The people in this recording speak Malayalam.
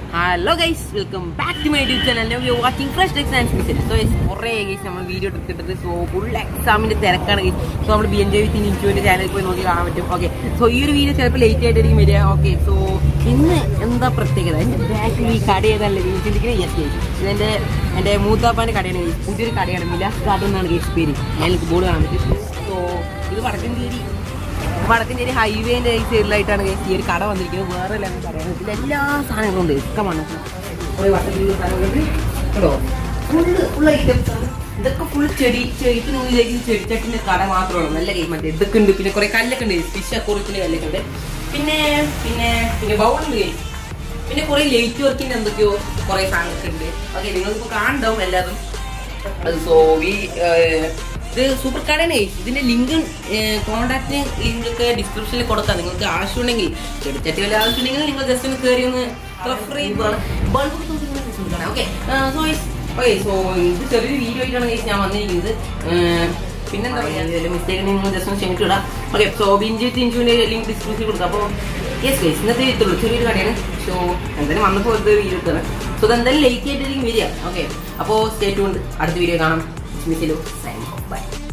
hello guys welcome back to my YouTube channel you watching fresh exams miss so കുറേ ഗൈസ് നമ്മൾ വീഡിയോ എടുത്തിട്ട് സോ ഫുൾ എക്സാമിന്റെ തിരക്കാണ് ഗൈസ് സോ നമ്മൾ ബി എൻ ജെ വിത്ത് ഇൻറ്റുവിന്റെ ചാനലിൽ പോയി നോക്കി കാണാൻ പറ്റും ഓക്കെ സോ ഈ ഒരു വീഡിയോ ചിലപ്പോൾ ലേറ്റ് ആയിട്ടായിരിക്കും വരിക ഓക്കെ സോ ഇന്ന് എന്താ പ്രത്യേകത എൻ്റെ ബാക്കിൽ ഈ കട ഏതല്ലേ ചിന്തിക്കുന്നത് യെസ് ഗൈസ് ഇതെൻ്റെ എൻ്റെ മൂത്താപ്പാൻ്റെ കടയാണ് ഗൈസ് പുതിയൊരു കടയാണ് മിലാസ് ഗാർഡൻ എന്നാണ് ഗൈസ് പേര് ഞാൻ എനിക്ക് ബോർഡ് കാണാൻ പറ്റും സോ ഇത് വടക്കഞ്ചേരി വടക്കഞ്ചേരി ഹൈവേന്റെ ഈ സൈഡിലായിട്ടാണ് guys ഈ ഒരു കട വന്നിരിക്കുന്നത് വേറെ എല്ലാം പറയാൻ ഇതിൽ എല്ലാ സാധനങ്ങളും ഉണ്ട് ഒക്കെ മണ്ണ് കുറേ വടക്കഞ്ചേരി സാധനങ്ങളുണ്ട് കേട്ടോ ഫുള്ള് ഫുൾ ഐറ്റംസ് ആണ് ഇതൊക്കെ ഫുൾ ചെടി ചെടിക്ക് നിങ്ങൾ വിചാരിക്കും ചെടിച്ചട്ടിന്റെ കട മാത്രമാണ് നല്ല കൈ മറ്റേ ഇതൊക്കെ ഉണ്ട് പിന്നെ കുറെ കല്ലൊക്കെ ഉണ്ട് ഫിഷ് അക്കോറിയത്തിന്റെ കല്ലൊക്കെ ഉണ്ട് പിന്നെ പിന്നെ പിന്നെ ബൗളുണ്ട് കൈ പിന്നെ കുറെ ലൈറ്റ് വർക്കിന്റെ എന്തൊക്കെയോ കുറെ സാധനങ്ങളൊക്കെ ഉണ്ട് ഓക്കെ നിങ്ങളിപ്പോ കാണണ്ടാവും എല്ലാതും അത് സോ ഈ ഏഹ്, ഇത് സൂപ്പർ കടയാണ് ഇതിന്റെ ലിങ്ക് കോണ്ടാക്ട് ലിങ്ക് ഒക്കെ ഡിസ്ക്രിപ്ഷനിൽ കൊടുക്കാം നിങ്ങൾക്ക് ആവശ്യമുണ്ടെങ്കിൽ ചെടിച്ചട്ടി വല്ല ആവശ്യമുണ്ടെങ്കിൽ നിങ്ങൾ ജസ്റ്റ് ഒന്ന് കയറി ഒന്ന് റെഫർ ചെയ്യുന്നതാണ് bulb okay so okay so ഇത് ചെറിയൊരു വീഡിയോ ആയിട്ടാണ് guys ഞാൻ വന്നിരിക്കുന്നത് ഏഹ്, പിന്നെന്താ പറയുക ഇതിൽ മിസ്റ്റേക്ക് നിങ്ങൾ ജസ്റ്റ് ഒന്ന് ക്ഷമിച്ചു വിടാം ഓക്കെ സോ ബിഞ്ചി തിഞ്ചുവിന്റെ ലിങ്ക് ഡിസ്ക്രിപ്ഷനിൽ കൊടുക്കാം അപ്പോൾ യെസ് ഗൈസ് ഇന്നത്തെ ഇത്രയുള്ളൂ ചെറിയൊരു കടയാണ് സോ എന്തായാലും വന്നപ്പോൾ ഒരു വീഡിയോ എടുത്തതാണ് സോ ഇതെന്തായാലും ലേറ്റ് ആയിട്ടായിരിക്കും വരിക ഓക്കെ അപ്പോൾ സ്റ്റേ ട്യൂണ്ട് അടുത്ത വീഡിയോ കാണാം മിസ്സിലോ സൈൻ ബൈ